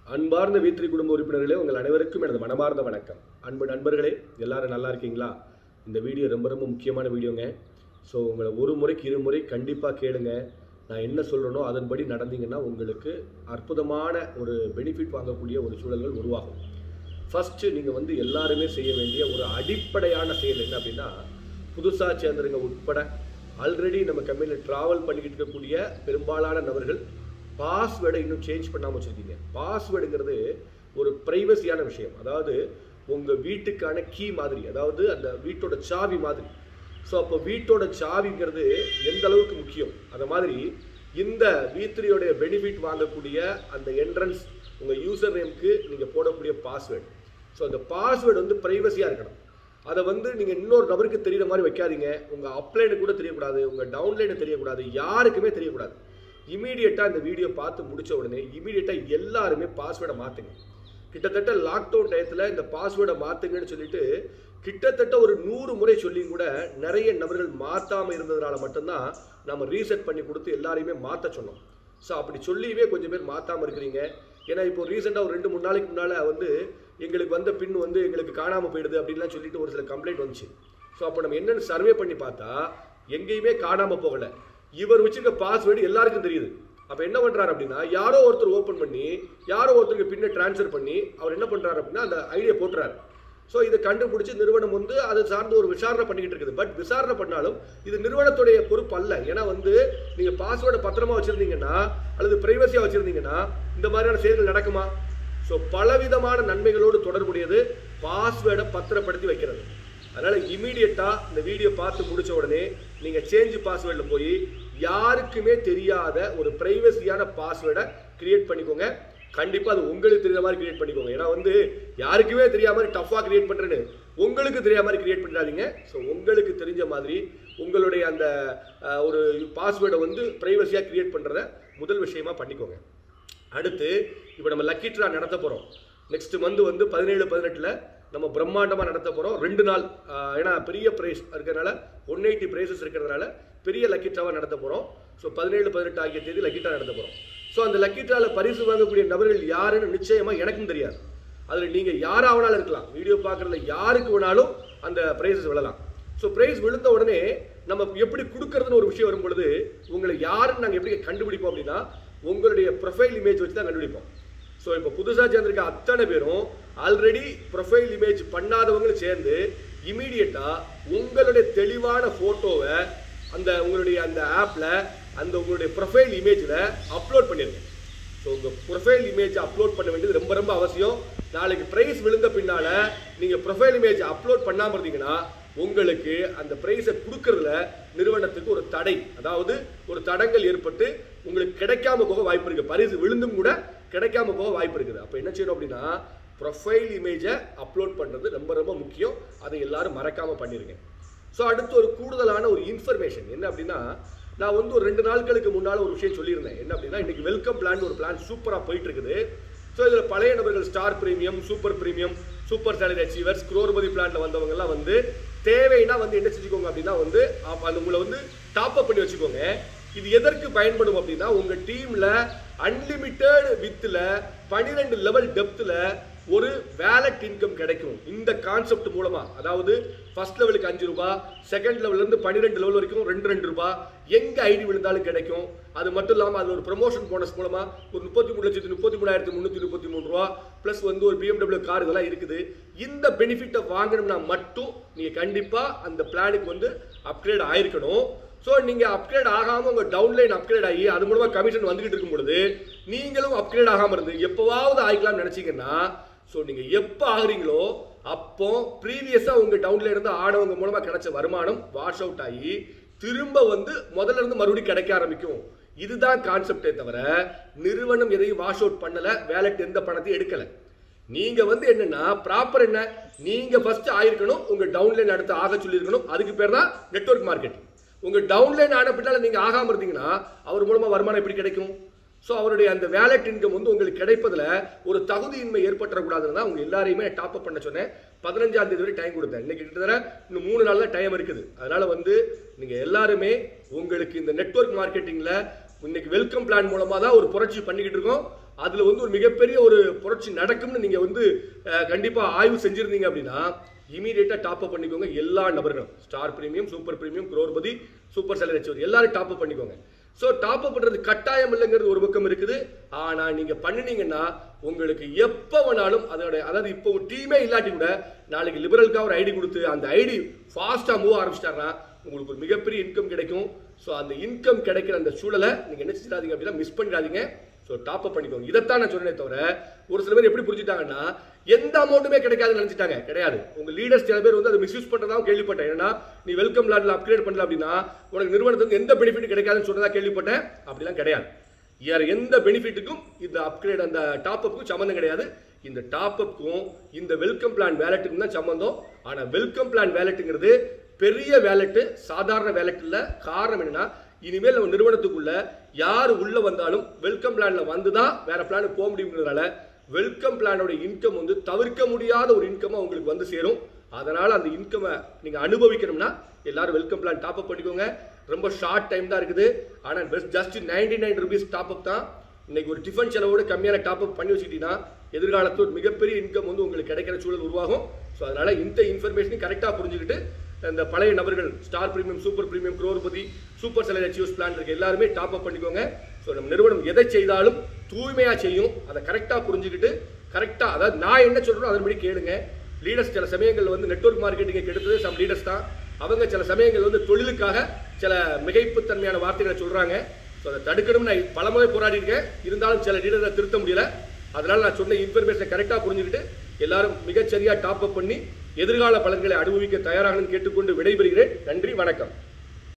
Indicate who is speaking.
Speaker 1: அன்பார்ந்த வீத்திரி குடும்ப உறுப்பினர்களே உங்கள் அனைவருக்கும் எனது மனமார்ந்த வணக்கம் அன்பு நண்பர்களே எல்லாரும் நல்லா இருக்கீங்களா இந்த வீடியோ ரொம்ப ரொம்ப முக்கியமான வீடியோங்க ஸோ உங்களை ஒரு முறைக்கு இரு முறை கண்டிப்பாக கேளுங்க நான் என்ன சொல்கிறேனோ அதன்படி நடந்தீங்கன்னா உங்களுக்கு அற்புதமான ஒரு பெனிஃபிட் வாங்கக்கூடிய ஒரு சூழல்கள் உருவாகும் ஃபஸ்ட்டு நீங்கள் வந்து எல்லாருமே செய்ய வேண்டிய ஒரு அடிப்படையான செயல் என்ன அப்படின்னா புதுசாக சேர்ந்தவங்க உட்பட ஆல்ரெடி நம்ம கம்பெனியில் ட்ராவல் பண்ணிக்கிட்டு இருக்கக்கூடிய பெரும்பாலான நபர்கள் பாஸ்வேர்டை இன்னும் சேஞ்ச் பண்ணாமல் வச்சுருக்கீங்க பாஸ்வேர்டுங்கிறது ஒரு ப்ரைவசியான விஷயம் அதாவது உங்கள் வீட்டுக்கான கீ மாதிரி அதாவது அந்த வீட்டோட சாவி மாதிரி ஸோ அப்போ வீட்டோட சாவிங்கிறது எந்த அளவுக்கு முக்கியம் அந்த மாதிரி இந்த வீத்திரியோடைய பெனிஃபிட் வாங்கக்கூடிய அந்த என்ட்ரன்ஸ் உங்கள் யூசர் நேம்க்கு நீங்கள் போடக்கூடிய பாஸ்வேர்டு ஸோ அந்த பாஸ்வேர்டு வந்து ப்ரைவசியாக இருக்கணும் அதை வந்து நீங்கள் இன்னொரு நபருக்கு தெரியுற மாதிரி வைக்காதீங்க உங்கள் அப்லைனு கூட தெரியக்கூடாது உங்கள் டவுன்லைனு தெரியக்கூடாது யாருக்குமே தெரியக்கூடாது இமீடியட்டாக இந்த வீடியோ பார்த்து முடிச்ச உடனே இமீடியட்டாக எல்லாருமே பாஸ்வேர்டை மாற்றுங்க கிட்டத்தட்ட லாக்டவுன் டயத்தில் இந்த பாஸ்வேர்டை மாற்றுங்கன்னு சொல்லிட்டு கிட்டத்தட்ட ஒரு நூறு முறை சொல்லியும் கூட நிறைய நபர்கள் மாற்றாமல் இருந்ததுனால மட்டும்தான் நம்ம ரீசெட் பண்ணி கொடுத்து எல்லாரையுமே மாற்ற சொன்னோம் ஸோ அப்படி சொல்லியுமே கொஞ்சம் பேர் மாற்றாமல் இருக்கிறீங்க ஏன்னா இப்போ ரீசெண்டாக ஒரு ரெண்டு மூணு நாளைக்கு முன்னால் வந்து எங்களுக்கு வந்த பின் வந்து எங்களுக்கு காணாமல் போயிடுது அப்படின்லாம் சொல்லிட்டு ஒரு சில கம்ப்ளைண்ட் வந்துச்சு ஸோ அப்போ நம்ம என்னென்னு சர்வே பண்ணி பார்த்தா எங்கேயுமே காணாமல் போகலை இவர் வச்சிருக்க பாஸ்வேர்டு எல்லாருக்கும் தெரியுது அப்போ என்ன பண்ணுறாரு அப்படின்னா யாரோ ஒருத்தர் ஓப்பன் பண்ணி யாரோ ஒருத்தருக்கு பின்ன ட்ரான்ஸ்ஃபர் பண்ணி அவர் என்ன பண்ணுறாரு அப்படின்னா அந்த ஐடியா போட்டுறாரு ஸோ இதை கண்டுபிடிச்சி நிறுவனம் வந்து அது சார்ந்து ஒரு விசாரணை பண்ணிக்கிட்டு இருக்குது பட் விசாரணை பண்ணாலும் இது நிறுவனத்துடைய பொறுப்பு அல்ல ஏன்னா வந்து நீங்கள் பாஸ்வேர்டை பத்திரமா வச்சுருந்தீங்கன்னா அல்லது ப்ரைவசியாக வச்சுருந்தீங்கன்னா இந்த மாதிரியான செயல்கள் நடக்குமா ஸோ பலவிதமான நன்மைகளோடு தொடர்புடையது பாஸ்வேர்டை பத்திரப்படுத்தி வைக்கிறது அதனால் இமீடியட்டாக இந்த வீடியோ பார்த்து முடிச்ச உடனே நீங்கள் சேஞ்ச் பாஸ்வேர்டில் போய் யாருக்குமே தெரியாத ஒரு ப்ரைவசியான பாஸ்வேர்டை கிரியேட் பண்ணிக்கோங்க கண்டிப்பாக அது உங்களுக்கு தெரியாத மாதிரி கிரியேட் பண்ணிக்கோங்க ஏன்னா வந்து யாருக்குமே தெரியாத மாதிரி டஃப்பாக கிரியேட் பண்ணுறேன்னு உங்களுக்கு தெரியாத மாதிரி கிரியேட் பண்ணிடாதீங்க ஸோ உங்களுக்கு தெரிஞ்ச மாதிரி உங்களுடைய அந்த அஹ், ஒரு பாஸ்வேர்டை வந்து ப்ரைவசியாக கிரியேட் பண்ணுறத முதல் விஷயமா பண்ணிக்கோங்க அடுத்து இப்போ நம்ம லக்கி ட்ரா நடத்த போகிறோம் நெக்ஸ்ட் மந்த் வந்து பதினேழு பதினெட்டில் நம்ம பிரம்மாண்டமாக நடத்த போகிறோம் ரெண்டு நாள் ஆஹ், ஏன்னா பெரிய ப்ரைஸ் இருக்கிறதுனால ஒன் எயிட்டி ப்ரைஸஸ் இருக்கிறதுனால பெரிய லக்கி ட்ராவாக நடத்த போகிறோம் ஸோ பதினேழு பதினெட்டு ஆகிய தேதி லக்கி ட்ரா நடத்த போகிறோம் ஸோ அந்த லக்கி ட்ராவில் பரிசு வாங்கக்கூடிய நபர்கள் யாருன்னு நிச்சயமாக எனக்கும் தெரியாது அதில் நீங்கள் யாராக வேணாலும் இருக்கலாம் வீடியோ பார்க்குறதுல யாருக்கு வேணாலும் அந்த ப்ரைஸஸ் விழலாம் ஸோ ப்ரைஸ் விழுந்த உடனே நம்ம எப்படி கொடுக்கறதுன்னு ஒரு விஷயம் வரும் பொழுது உங்களை யாருன்னு நாங்கள் எப்படி கண்டுபிடிப்போம் அப்படின்னா உங்களுடைய ப்ரொஃபைல் இமேஜ் வச்சு தான் கண்டுபிடிப்போம் ஸோ இப்போ புதுசாக சேர்ந்திருக்க அத்தனை பேரும் ஆல்ரெடி ப்ரொஃபைல் இமேஜ் பண்ணாதவங்களும் சேர்ந்து இமீடியட்டாக உங்களுடைய தெளிவான ஃபோட்டோவை அந்த உங்களுடைய அந்த ஆப்பில் அந்த உங்களுடைய ப்ரொஃபைல் இமேஜில் அப்லோட் பண்ணிருங்க ஸோ உங்கள் ப்ரொஃபைல் இமேஜ் அப்லோட் பண்ண வேண்டியது ரொம்ப ரொம்ப அவசியம் நாளைக்கு ப்ரைஸ் விழுந்த பின்னால் நீங்கள் ப்ரொஃபைல் இமேஜ் அப்லோட் பண்ணாமல் இருந்தீங்கன்னா உங்களுக்கு அந்த ப்ரைஸை கொடுக்கறதுல நிறுவனத்துக்கு ஒரு தடை அதாவது ஒரு தடங்கள் ஏற்பட்டு உங்களுக்கு கிடைக்காம போக வாய்ப்பு இருக்குது பரிசு விழுந்தும் கூட கிடைக்காம போக வாய்ப்பு இருக்குது அப்போ என்ன செய்யணும் அப்படின்னா ப்ரொஃபைல் இமேஜை அப்லோட் பண்ணுறது ரொம்ப ரொம்ப முக்கியம் அதை எல்லாரும் மறக்காமல் பண்ணிருங்க ஸோ அடுத்து ஒரு கூடுதலான ஒரு இன்ஃபர்மேஷன் என்ன அப்படின்னா நான் வந்து ஒரு ரெண்டு நாட்களுக்கு முன்னால் ஒரு விஷயம் சொல்லியிருந்தேன் என்ன அப்படின்னா இன்னைக்கு வெல்கம் பிளான் ஒரு பிளான் சூப்பராக போயிட்டு இருக்குது ஸோ இதில் பழைய நபர்கள் star premium super premium super salary achievers crorepati பிளான்ல வந்தவங்கலாம் வந்து தேவைன்னா வந்து என்ன செஞ்சுக்கோங்க அப்படின்னா வந்து அப்ப அந்த உங்களை வந்து டாப் அப் பண்ணி வச்சுக்கோங்க இது எதற்கு பயன்படும் அப்படின்னா உங்க டீம்ல அன்லிமிட்டெட் வித்துல பன்னிரெண்டு லெவல் டெப்த்ல ஒரு வேலட் இன்கம் கிடைக்கும் இந்த கான்செப்ட் மூலமா அதாவது ஃபர்ஸ்ட் லெவலுக்கு அஞ்சு ரூபாய் செகண்ட் லெவல்ல இருந்து பன்னிரெண்டு லெவல் வரைக்கும் ரெண்டு ரெண்டு ரூபாய் எங்க ஐடி விழுந்தாலும் கிடைக்கும் அது மட்டும் இல்லாம அது ஒரு ப்ரொமோஷன் போனஸ் மூலமா ஒரு முப்பத்தி மூணு லட்சத்தி முப்பத்தி மூணாயிரத்தி முந்நூற்றி முப்பத்தி மூணு ரூபா ப்ளஸ் வந்து ஒரு பிஎம்டபிள்யூ கார் இதெல்லாம் இருக்குது இந்த பெனிஃபிட்டை வாங்கணும்னா மட்டும் நீங்க கண்டிப்பா அந்த பிளானுக்கு வந்து அப்கிரேட் ஆயிருக்கணும் ஸோ நீங்கள் அப்கிரேட் ஆகாமல் உங்கள் டவுன்லைன் அப்கிரேட் ஆகி அது மூலமாக கமிஷன் வந்துகிட்டு இருக்கும் பொழுது நீங்களும் அப்கிரேட் ஆகாமல் இருந்து எப்போவாவது ஆகிக்கலாம்னு நினச்சிங்கன்னா ஸோ நீங்கள் எப்போ ஆகுறீங்களோ அப்போ ப்ரீவியஸாக உங்கள் டவுன்ல இருந்து ஆனவங்க மூலமாக கிடைச்ச வருமானம் வாஷ் அவுட் ஆகி திரும்ப வந்து முதல்ல இருந்து மறுபடியும் கிடைக்க ஆரம்பிக்கும் இதுதான் கான்செப்டே தவிர நிறுவனம் எதையும் வாஷ் அவுட் பண்ணல வேலட் எந்த பணத்தையும் எடுக்கல நீங்க வந்து என்னன்னா ப்ராப்பர் என்ன நீங்க ஃபர்ஸ்ட் ஆயிருக்கணும் உங்க டவுன்லைன் அடுத்து ஆக சொல்லியிருக்கணும் அதுக்கு பேர் தான் நெட்வொர்க் மார்க்கெட்டிங் உங்க டவுன்லைன் ஆன பின்னால நீங்க ஆகாம இருந்தீங்கன்னா அவர் மூலமா வருமானம் எப்படி கிடைக்கும் ஸோ அவருடைய அந்த வேலட் இன்கம் வந்து உங்களுக்கு கிடைப்பதுல ஒரு தகுதியின்மை ஏற்பட்டுறக்கூடாதுன்னு தான் உங்க எல்லாரையுமே டாப் அப் பண்ண சொன்னேன் பதினஞ்சாம் தேதி வரை டைம் கொடுத்தேன் இன்னைக்கு கிட்டத்தட்ட இன்னும் மூணு நாள் தான் டைம் இருக்குது அதனால வந்து நீங்க எல்லாருமே உங்களுக்கு இந்த நெட்வொர்க் மார்க்கெட்டிங்ல இன்னைக்கு வெல்கம் பிளான் மூலமா தான் ஒரு புரட்சி பண்ணிக்கிட்டு இருக்கோம் அதுல வந்து ஒரு மிகப்பெரிய ஒரு புரட்சி நடக்கும்னு நீங்க வந்து அஹ், கண்டிப்பா ஆய்வு செஞ்சிருந்தீங்க அப்படின்னா இமீடியட்டா டாப் அப் பண்ணிக்கோங்க எல்லா நபர்களும் star premium super premium crorepati super salary HOD எல்லாரும் டாப் அப் பண்ணிக்கோங்க ஸோ டாப் அப் பண்றது கட்டாயம் இல்லைங்கிறது ஒரு பக்கம் இருக்குது ஆனா நீங்க பண்ணினீங்கன்னா உங்களுக்கு எப்போ வேணாலும் அதோட அதாவது இப்போ டீமே இல்லாட்டி கூட நாளைக்கு லிபரலுக்காக ஒரு ஐடி கொடுத்து அந்த ஐடி ஃபாஸ்டா மூவ் ஆரம்பிச்சிட்டாருன்னா உங்களுக்கு ஒரு மிகப்பெரிய இன்கம் கிடைக்கும் ஸோ அந்த இன்கம் கிடைக்கிற அந்த சூழலை நீங்க என்ன செஞ்சிடாதீங்க அப்படின்னா மிஸ் பண்ணிடாதீங்க ஸோ டாப் அப் பண்ணிக்கோங்க இதைத்தான் நான் சொன்னேனே தவிர ஒரு சில பேர் எப்படி புரிஞ்சுட்டாங்கன்னா எந்த அமௌண்ட்டுமே கிடைக்காதுன்னு நினைச்சிட்டாங்க கிடையாது உங்க லீடர்ஸ் சில பேர் வந்து அதை மிஸ்யூஸ் பண்றதாவும் கேள்விப்பட்டேன் ஏன்னா நீ வெல்கம் லாட்ல அப்கிரேட் பண்ணல அப்படின்னா உனக்கு நிறுவனத்துக்கு எந்த பெனிஃபிட் கிடைக்காதுன்னு சொன்னதா கேள்விப்பட்டேன் அப்படிலாம் கிடையாது வேற எந்த பெனிஃபிட்டுக்கும் இந்த அப்கிரேட் அந்த டாப் அப்புக்கும் சம்மந்தம் கிடையாது இந்த டாப் அப்புக்கும் இந்த வெல்கம் பிளான் வேலட்டுக்கும் தான் சம்மந்தம் ஆனா வெல்கம் பிளான் வேலட்டுங்கிறது பெரிய வேலட்டு சாதாரண வேலட் இல்ல காரணம் என்னன்னா இனிமேல் நம்ம நிறுவனத்துக்குள்ள யார் உள்ள வந்தாலும் வெல்கம் பிளான்ல வந்து தான் வேற பிளானுக்கு போக முடியுங்கிறதுனால வெல்கம் பிளானோட இன்கம் வந்து தவிர்க்க முடியாத ஒரு இன்கமா உங்களுக்கு வந்து சேரும் அதனால அந்த இன்கமை நீங்க அனுபவிக்கணும்னா எல்லாரும் வெல்கம் பிளான் டாப் அப் பண்ணிக்கோங்க ரொம்ப ஷார்ட் டைம் தான் இருக்குது ஆனா just ninety nine rupees top up தான் இன்னைக்கு ஒரு டிஃபன் செலவோட கம்மியான டாப் அப் பண்ணி வச்சுக்கிட்டீங்கன்னா எதிர்காலத்தில் ஒரு மிகப்பெரிய இன்கம் வந்து உங்களுக்கு கிடைக்கிற சூழல் உருவாகும் ஸோ அதனால இந்த இன்ஃபர்மேஷனையும் கரெக்டாக புரிஞ்சுக்கிட்டு இந்த பழைய நபர்கள் star premium super premium crorepati super salary achieves plan இருக்க எல்லாருமே டாப் அப் பண்ணிக்கோங்க ஸோ நம்ம நிறுவனம் எதை செய்தாலும் தூய்மையாக செய்யும் அதை கரெக்டாக புரிஞ்சுக்கிட்டு கரெக்டாக அதாவது நான் என்ன சொல்கிறேனோ அதன்படி கேளுங்க லீடர்ஸ் சில சமயங்கள் வந்து நெட்வொர்க் மார்க்கெட்டிங்கை கெடுத்தது சம் லீடர்ஸ் தான் அவங்க சில சமயங்கள் வந்து தொழிலுக்காக சில மிகைப்புத்தன்மையான வார்த்தைகளை சொல்கிறாங்க ஸோ அதை தடுக்கணும்னு நான் பலமுறை போராடி இருக்கேன் இருந்தாலும் சில லீடரை திருத்த முடியல அதனால நான் சொன்ன இன்ஃபர்மேஷனை கரெக்டாக புரிஞ்சுக்கிட்டு எல்லாரும் மிகச்சரியா டாப் அப் பண்ணி எதிர்கால பலன்களை அனுபவிக்க தயாராகணும்னு கேட்டுக்கொண்டு விடைபெறுகிறேன் நன்றி வணக்கம்